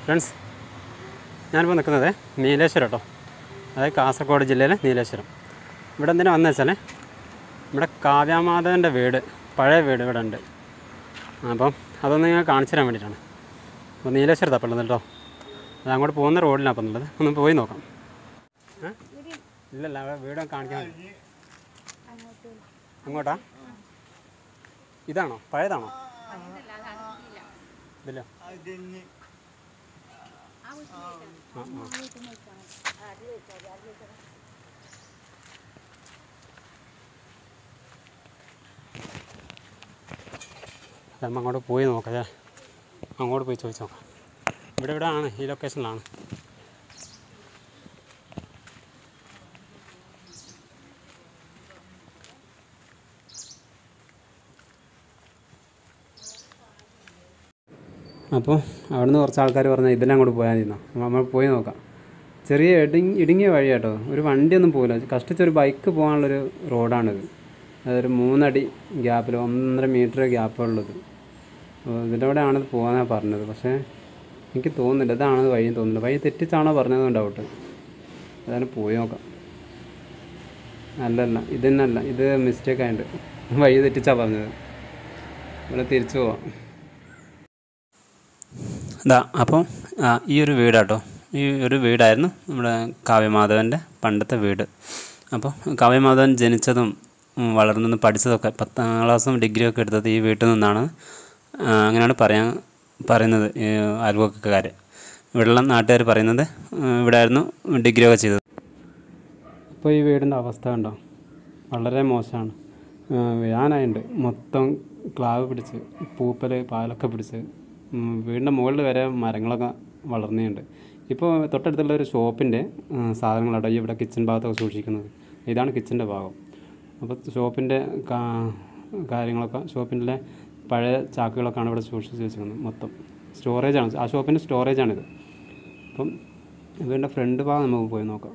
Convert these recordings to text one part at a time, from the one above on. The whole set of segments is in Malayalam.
ഫ്രണ്ട്സ് ഞാനിപ്പോൾ നിൽക്കുന്നത് നീലേശ്വരം കേട്ടോ അതായത് കാസർഗോഡ് ജില്ലയിലെ നീലേശ്വരം ഇവിടെ എന്തിനാ വന്നു വെച്ചാൽ ഇവിടെ കാവ്യാമാധവൻ്റെ വീട് പഴയ വീട് ഇവിടെ ഉണ്ട് അപ്പം അതൊന്ന് ഞാൻ കാണിച്ചു തരാൻ വേണ്ടിയിട്ടാണ് അപ്പോൾ നീലേശ്വരത്താണ് അപ്പോൾ ഉള്ളത് കേട്ടോ അത് അങ്ങോട്ട് പോകുന്ന റോഡിലാണ് അപ്പം ഉള്ളത് ഒന്ന് പോയി നോക്കാം ഏ? ഇല്ലല്ല അവിടെ വീട് കാണിക്കാൻ അങ്ങോട്ടാ ഇതാണോ പഴയതാണോ ഇതില്ലോ ആ ആ നമ്മൾ അങ്ങോട്ട് പോയി നോക്കാം അല്ലേ അങ്ങോട്ട് പോയി ചോദിച്ചു നോക്കാം ഇവിടെ ഇവിടെ ആണ് ഈ ലൊക്കേഷനിലാണ് അപ്പോൾ അവിടുന്ന് കുറച്ച് ആൾക്കാർ പറഞ്ഞാൽ ഇതിലെ അങ്ങോട്ട് പോയാൽ മതി അപ്പോൾ നമ്മൾ പോയി നോക്കാം ചെറിയ ഇടുങ്ങി ഇടുങ്ങിയ വഴി കേട്ടോ ഒരു വണ്ടിയൊന്നും പോകില്ല കഷ്ടിച്ചൊരു ബൈക്ക് പോകാനുള്ളൊരു റോഡാണിത് അതൊരു മൂന്നടി ഗ്യാപ്പിൽ ഒന്നര മീറ്റർ ഗ്യാപ്പുള്ളത് അപ്പോൾ ഇതിൻ്റെ കൂടെ ആണിത് പോകാനാണ് പറഞ്ഞത് പക്ഷേ എനിക്ക് തോന്നുന്നില്ല ഇതാണ് വഴി തോന്നുന്നില്ല വഴി തെറ്റിച്ചാണോ പറഞ്ഞത് ഡൗട്ട് അതാണ് പോയി നോക്കാം അല്ലല്ല ഇത് തന്നെയല്ല ഇത് മിസ്റ്റേക്ക് ആയിട്ട് വഴി തെറ്റിച്ചാണ് പറഞ്ഞത് ഇവിടെ തിരിച്ചു പോവാം ഇതാ അപ്പോൾ ഈ ഒരു വീടാട്ടോ ഈ ഒരു വീടായിരുന്നു നമ്മുടെ കാവ്യമാധവൻ്റെ പണ്ടത്തെ വീട് അപ്പോൾ കാവ്യമാധവൻ ജനിച്ചതും ഉം, വളർന്നതും പഠിച്ചതൊക്കെ പത്താം ക്ലാസ്സും ഡിഗ്രിയും ഒക്കെ എടുത്തത് ഈ വീട്ടിൽ നിന്നാണ് ആ, അങ്ങനെയാണ് പറയാൻ പറയുന്നത് ഈ അയൽവക്കക്കാർ ഇവിടെയുള്ള നാട്ടുകാർ പറയുന്നത് ഉം, ഇവിടെ ആയിരുന്നു ഡിഗ്രി ഒക്കെ ചെയ്തത് ഇപ്പോൾ ഈ വീടിൻ്റെ അവസ്ഥ കണ്ടോ വളരെ മോശമാണ് വീഴാനായിട്ടുണ്ട് മൊത്തം ക്ലാവ് പിടിച്ച് പൂപ്പൽ പാലൊക്കെ പിടിച്ച് ഉം, വീടിൻ്റെ മുകളിൽ വരെ മരങ്ങളൊക്കെ വളർന്നുണ്ട് ഇപ്പോൾ തൊട്ടടുത്തുള്ള ഒരു ഷോപ്പിൻ്റെ സാധനങ്ങളാട്ടോ ഈ ഇവിടെ കിച്ചൺ ഭാഗത്തൊക്കെ സൂക്ഷിക്കുന്നത് ഇതാണ് കിച്ചൻ്റെ ഭാഗം അപ്പോൾ ഷോപ്പിൻ്റെ കാര്യങ്ങളൊക്കെ ഷോപ്പിൻ്റെ പഴയ ചാക്കുകളൊക്കെയാണ് ഇവിടെ സൂക്ഷിച്ച് വെച്ചിരിക്കുന്നത് മൊത്തം സ്റ്റോറേജാണ് ആ ഷോപ്പിൻ്റെ സ്റ്റോറേജാണിത് അപ്പം വീടിൻ്റെ ഫ്രണ്ട് ഭാഗം നമുക്ക് പോയി നോക്കാം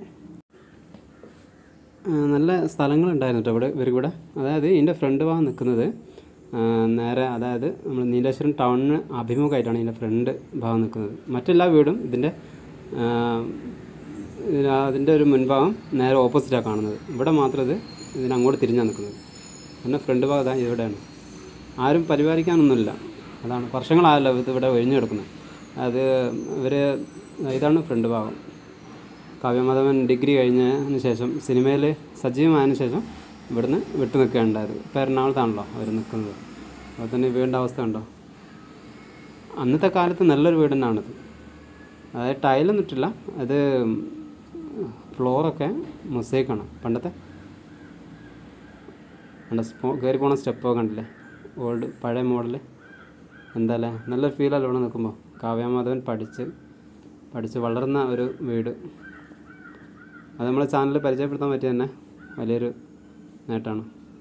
ആ, നല്ല സ്ഥലങ്ങളുണ്ടായിരുന്നു കേട്ടോ ഇവിടെ ഇവർ കൂടെ അതായത് ഇതിൻ്റെ ഫ്രണ്ട് ഭാഗം നിൽക്കുന്നത് ആ, നേരെ അതായത് നമ്മൾ നീലേശ്വരം ടൗണിന് അഭിമുഖമായിട്ടാണ് ഇതിൻ്റെ ഫ്രണ്ട് ഭാഗം നിൽക്കുന്നത് മറ്റെല്ലാ വീടും ഇതിൻ്റെ ആ, ഇതിന് അതിൻ്റെ ഒരു മുൻഭാഗം നേരെ ഓപ്പോസിറ്റാണ് കാണുന്നത് ഇവിടെ മാത്രം ഇത് ഇതിന് അങ്ങോട്ട് തിരിഞ്ഞാണ് നിൽക്കുന്നത് പിന്നെ ഫ്രണ്ട് ഭാഗം ഇതാ ഇവിടെയാണ് ആരും പരിപാലിക്കാനൊന്നുമില്ല അതാണ് വർഷങ്ങളായല്ലോ ഇത് ഇവിടെ ഒഴിഞ്ഞു കിടക്കുന്നത് അത് ഇവർ ഇതാണ് ഫ്രണ്ട് ഭാഗം കാവ്യമാധവൻ ഡിഗ്രി കഴിഞ്ഞതിന് ശേഷം സിനിമയിൽ സജീവമായതിനു ശേഷം ഇവിടുന്ന് വിട്ടു നിൽക്കുകയുണ്ടായത് ഇപ്പോൾ എറണാകുളത്താണല്ലോ അവർ നിൽക്കുന്നത് അപ്പോൾ തന്നെ ഈ വീടിൻ്റെ അവസ്ഥ ഉണ്ടോ അന്നത്തെ കാലത്ത് നല്ലൊരു വീട് തന്നെയാണിത് അതായത് ടൈലൊന്നും ഇട്ടില്ല അത് ഫ്ലോറൊക്കെ മൊസൈക്കാണ് പണ്ടത്തെ കണ്ട സ്പോ കയറി പോണ സ്റ്റെപ്പൊക്കെ കണ്ടില്ലേ ഓൾഡ് പഴയ മോഡൽ എന്താല്ലേ നല്ല ഫീലല്ലേ ഇവിടെ നിൽക്കുമ്പോൾ കാവ്യമാധവൻ പഠിച്ച് പഠിച്ച് വളർന്ന ഒരു വീട് അത് നമ്മളെ ചാനലിൽ പരിചയപ്പെടുത്താൻ പറ്റിയ തന്നെ വലിയൊരു നേട്ടമാണ്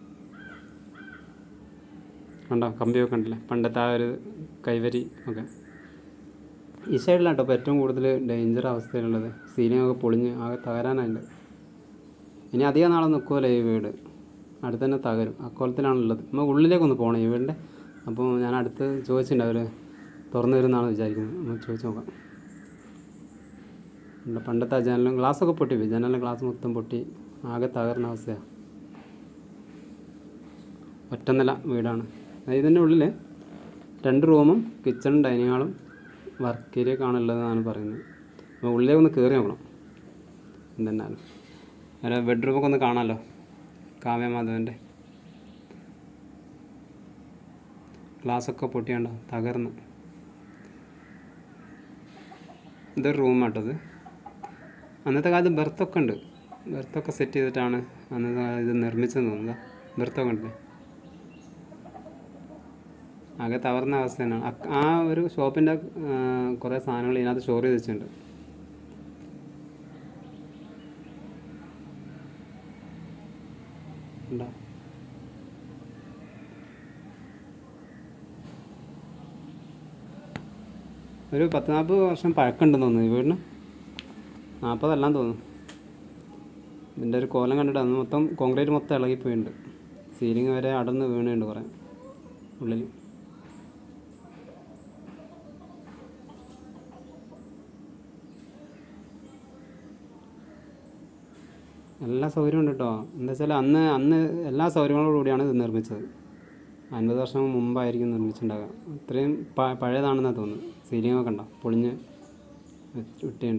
കണ്ടോ കമ്പിയൊക്കെ ഉണ്ടല്ലേ പണ്ടത്തെ ആ ഒരു കൈവരി ഒക്കെ ഈ സൈഡിലാണ് കേട്ടോ ഇപ്പോൾ ഏറ്റവും കൂടുതൽ ഡേഞ്ചർ അവസ്ഥയിലുള്ളത് സീലിംഗ് ഒക്കെ പൊളിഞ്ഞ് ആകെ തകരാനായിട്ട് ഇനി അധികം നാളെ നിൽക്കുമല്ലോ ഈ വീട് അടുത്ത് തന്നെ തകരും അക്കോലത്തിലാണുള്ളത് നമ്മൾ ഉള്ളിലേക്കൊന്ന് പോകണം ഈ വീടിൻ്റെ അപ്പോൾ ഞാൻ അടുത്ത് ചോദിച്ചിട്ടുണ്ട് അവർ തുറന്നു തരുമെന്നാണ് വിചാരിക്കുന്നത് നമുക്ക് ചോദിച്ച് നോക്കാം നമ്മുടെ പണ്ടത്തെ ആ ജനലും ഗ്ലാസ്സൊക്കെ പൊട്ടി പോയി ജനലിൻ്റെ ഗ്ലാസ് മൊത്തം പൊട്ടി ആകെ തകർന്ന അവസ്ഥയാണ് ഒറ്റനില വീടാണ് അതായത് ഇതിൻ്റെ ഉള്ളിൽ രണ്ട് റൂമും കിച്ചണും ഡൈനിങ് ഹാളും വർക്ക് ഏരിയ കാണുള്ളതെന്നാണ് പറയുന്നത് അപ്പോൾ ഉള്ളിലേക്ക് ഒന്ന് കയറി നോക്കണം എന്തെന്നാലും ഒരു ബെഡ്റൂമൊക്കെ ഒന്ന് കാണാമല്ലോ കാവ്യമാധവൻ്റെ ഗ്ലാസ്സൊക്കെ പൊട്ടിയാണ്ടോ തകർന്ന് ഇതൊരു റൂമാട്ടത് അന്നത്തെ കാലത്ത് ബെർത്തൊക്കെ ഉണ്ട് ബെർത്തൊക്കെ സെറ്റ് ചെയ്തിട്ടാണ് അന്നത്തെ കാലത്ത് ഇത് നിർമ്മിച്ചത് തോന്നുന്നത് ബെർത്തൊക്കെ ഉണ്ടല്ലേ ആകെ തകർന്ന അവസ്ഥ തന്നെയാണ് അക്ക് ആ ഒരു ഷോപ്പിൻ്റെ കുറേ സാധനങ്ങൾ ഇതിനകത്ത് സ്റ്റോർ ചെയ്ത് വെച്ചിട്ടുണ്ട് ഉണ്ടോ ഒരു പത്ത് നാൽപ്പത് വർഷം പഴക്കമുണ്ടെന്ന് തോന്നുന്നു ഈ വീടിന് നാൽപ്പതെല്ലാം തോന്നുന്നു ഇതിൻ്റെ ഒരു കോലം കണ്ടിട്ട് അന്ന് മൊത്തം കോൺക്രീറ്റ് മൊത്തം ഇളകിപ്പോയിട്ടുണ്ട് സീലിംഗ് വരെ അടർന്ന് വീണുണ്ട് കുറേ ഉള്ളിൽ എല്ലാ സൗകര്യവും ഉണ്ട് കേട്ടോ എന്താ വെച്ചാൽ അന്ന് അന്ന് എല്ലാ സൗകര്യങ്ങളോടും കൂടിയാണ് ഇത് നിർമ്മിച്ചത് അൻപത് വർഷം മുമ്പായിരിക്കും നിർമ്മിച്ചിട്ടുണ്ടാകുക അത്രയും പ പഴയതാണെന്നാണ് തോന്നുന്നത് സീലിംഗ് ഒക്കെ ഉണ്ടോ പൊളിഞ്ഞ് വെച്ച് വിട്ടിട്ടുണ്ട്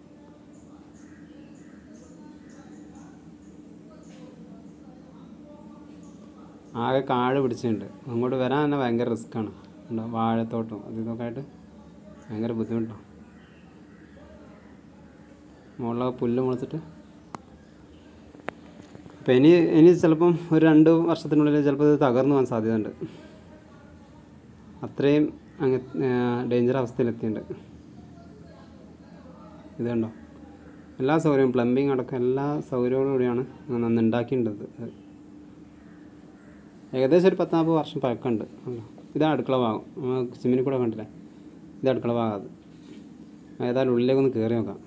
ആകെ കാട് പിടിച്ചിട്ടുണ്ട് അങ്ങോട്ട് വരാൻ തന്നെ ഭയങ്കര റിസ്ക്കാണ് ഉണ്ടോ വാഴത്തോട്ടം അത് ഇതൊക്കെ ആയിട്ട് ഭയങ്കര ബുദ്ധിമുട്ടാണ് മുകളിലൊക്കെ പുല്ല് മുളച്ചിട്ട് അപ്പം ഇനി ഇനി ചിലപ്പം ഒരു രണ്ട് വർഷത്തിനുള്ളിൽ ചിലപ്പോൾ ഇത് തകർന്നു പോകാൻ സാധ്യതയുണ്ട് അത്രയും അങ്ങ് ഡേഞ്ചർ അവസ്ഥയിലെത്തിയിട്ടുണ്ട് ഇത് കണ്ടോ എല്ലാ സൗകര്യവും പ്ലംബിംഗ് അടക്കം എല്ലാ സൗകര്യങ്ങളോടെയാണ് അന്ന് ഉണ്ടാക്കിയിട്ടുണ്ട് ഇത് ഏകദേശം ഒരു പത്താമ്പത് വർഷം പഴക്കമുണ്ട് കണ്ടോ ഇതാണ് അടുക്കള ഭാഗം നമ്മൾ ചിമ്മിനി കൂടെ കണ്ടില്ലേ ഇത് അടുക്കള ഭാഗം അത് ഏതായാലും ഉള്ളിലേക്കൊന്ന് കയറി നോക്കാം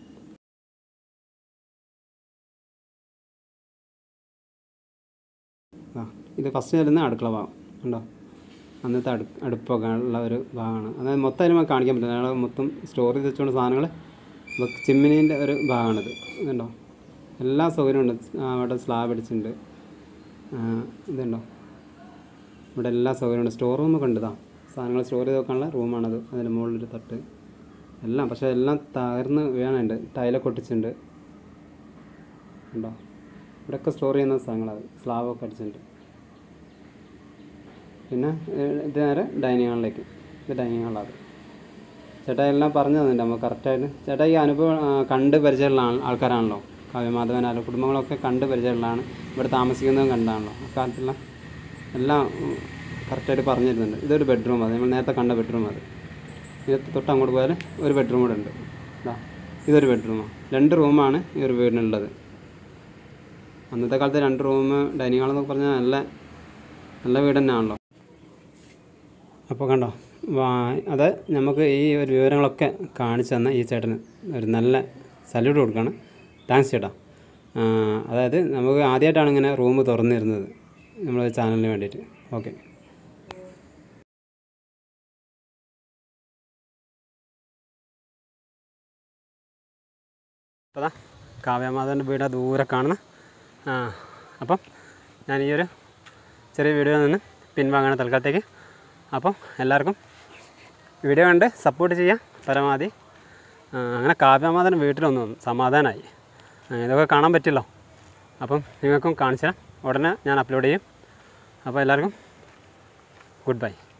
ആ ഇത് ഫസ്റ്റ് വരുന്ന അടുക്കള ഭാഗം ഉണ്ടോ അന്നത്തെ അടു അടുപ്പൊക്കെ ഉള്ള ഒരു ഭാഗമാണ് അതായത് മൊത്തം അതിന് നമുക്ക് കാണിക്കാൻ പറ്റില്ല ഞങ്ങൾ മൊത്തം സ്റ്റോർ ചെയ്ത് വെച്ചുകൊണ്ട് സാധനങ്ങൾ ചിമ്മിനീൻ്റെ ഒരു ഭാഗമാണിത് ഇതുണ്ടോ എല്ലാ സൗകര്യവും ഉണ്ട് ആ, അവിടെ സ്ലാബ് അടിച്ചിട്ടുണ്ട് ആ, ഇതുണ്ടോ ഇവിടെ എല്ലാ സൗകര്യമുണ്ട് സ്റ്റോർ റൂമൊക്കെ ഉണ്ട് ഇതാ സാധനങ്ങൾ സ്റ്റോർ ചെയ്ത് വെക്കാനുള്ള റൂമാണത് അതിൻ്റെ മുകളിലൊരു തട്ട് എല്ലാം പക്ഷേ എല്ലാം തകർന്ന് വീണുണ്ട് ടൈലൊക്കെ ഒട്ടിച്ചിട്ടുണ്ട് ഉണ്ടോ ഇവിടെയൊക്കെ സ്റ്റോർ ചെയ്യുന്ന സ്ഥലങ്ങളത് സ്ലാബൊക്കെ അടിച്ചിട്ടുണ്ട് പിന്നെ ഏഹ്, ഇത് നേരെ ഡൈനിങ് ഹാളിലേക്ക് ഇത് ഡൈനിങ് ഹാളാണ് ചേട്ടാ എല്ലാം പറഞ്ഞു തന്നിട്ടുണ്ട് നമുക്ക് കറക്റ്റായിട്ട് ചേട്ടാ ഈ അനുഭവം ആ, കണ്ട് പരിചയമുള്ള ആൾ- ആൾക്കാരാണല്ലോ കാവ്യമാധവനാലും കുടുംബങ്ങളൊക്കെ കണ്ട് പരിചയമുള്ളതാണ് ഇവിടെ താമസിക്കുന്നതും കണ്ടാണല്ലോ അക്കാലത്തുള്ള എല്ലാം ഉം, കറക്റ്റായിട്ട് പറഞ്ഞു തരുന്നുണ്ട് ഇതൊരു ബെഡ്റൂം അത് നമ്മൾ നേരത്തെ കണ്ട ബെഡ്റൂം അത് ഇത് തൊട്ട് അങ്ങോട്ട് പോയാൽ ഒരു ബെഡ്റൂം കൂടെ ഉണ്ട് ഇതാ ഇതൊരു ബെഡ്റൂമാണ് രണ്ട് റൂമാണ് ഈ ഒരു വീടിനുള്ളത് അന്നത്തെ കാലത്ത് രണ്ട് റൂം ഡൈനിങ് ഹാൾ എന്നൊക്കെ പറഞ്ഞാൽ നല്ല നല്ല വീട് തന്നെയാണല്ലോ അപ്പോൾ കണ്ടോ വാ അത് നമുക്ക് ഈ ഒരു വിവരങ്ങളൊക്കെ കാണിച്ചു തന്ന ഈ ചേട്ടന് ഒരു നല്ല സല്യൂട്ട് കൊടുക്കുകയാണ് താങ്ക്സ് ചേട്ടാ ആ, അതായത് നമുക്ക് ആദ്യമായിട്ടാണ് ഇങ്ങനെ റൂം തുറന്നിരുന്നത് നമ്മുടെ ചാനലിന് വേണ്ടിയിട്ട് ഓക്കെ അപ്പോൾ അതാ കാവ്യമാധവൻ്റെ വീട് ദൂരെ കാണുന്ന ആ അപ്പം ഞാൻ ഈ ഒരു ചെറിയ വീഡിയോ നിന്ന് പിൻവാങ്ങണം തൽക്കാലത്തേക്ക് അപ്പം എല്ലാവർക്കും വീഡിയോ കണ്ട് സപ്പോർട്ട് ചെയ്യാം പരമാവധി ആ, അങ്ങനെ കാവ്യമാധവൻ വീട്ടിലൊന്നും വന്നു. സമാധാനമായി ആ, ഇതൊക്കെ കാണാൻ പറ്റില്ലോ അപ്പം നിങ്ങൾക്കും കാണിച്ചു തരാം ഉടനെ ഞാൻ അപ്ലോഡ് ചെയ്യും അപ്പോൾ എല്ലാവർക്കും ഗുഡ് ബൈ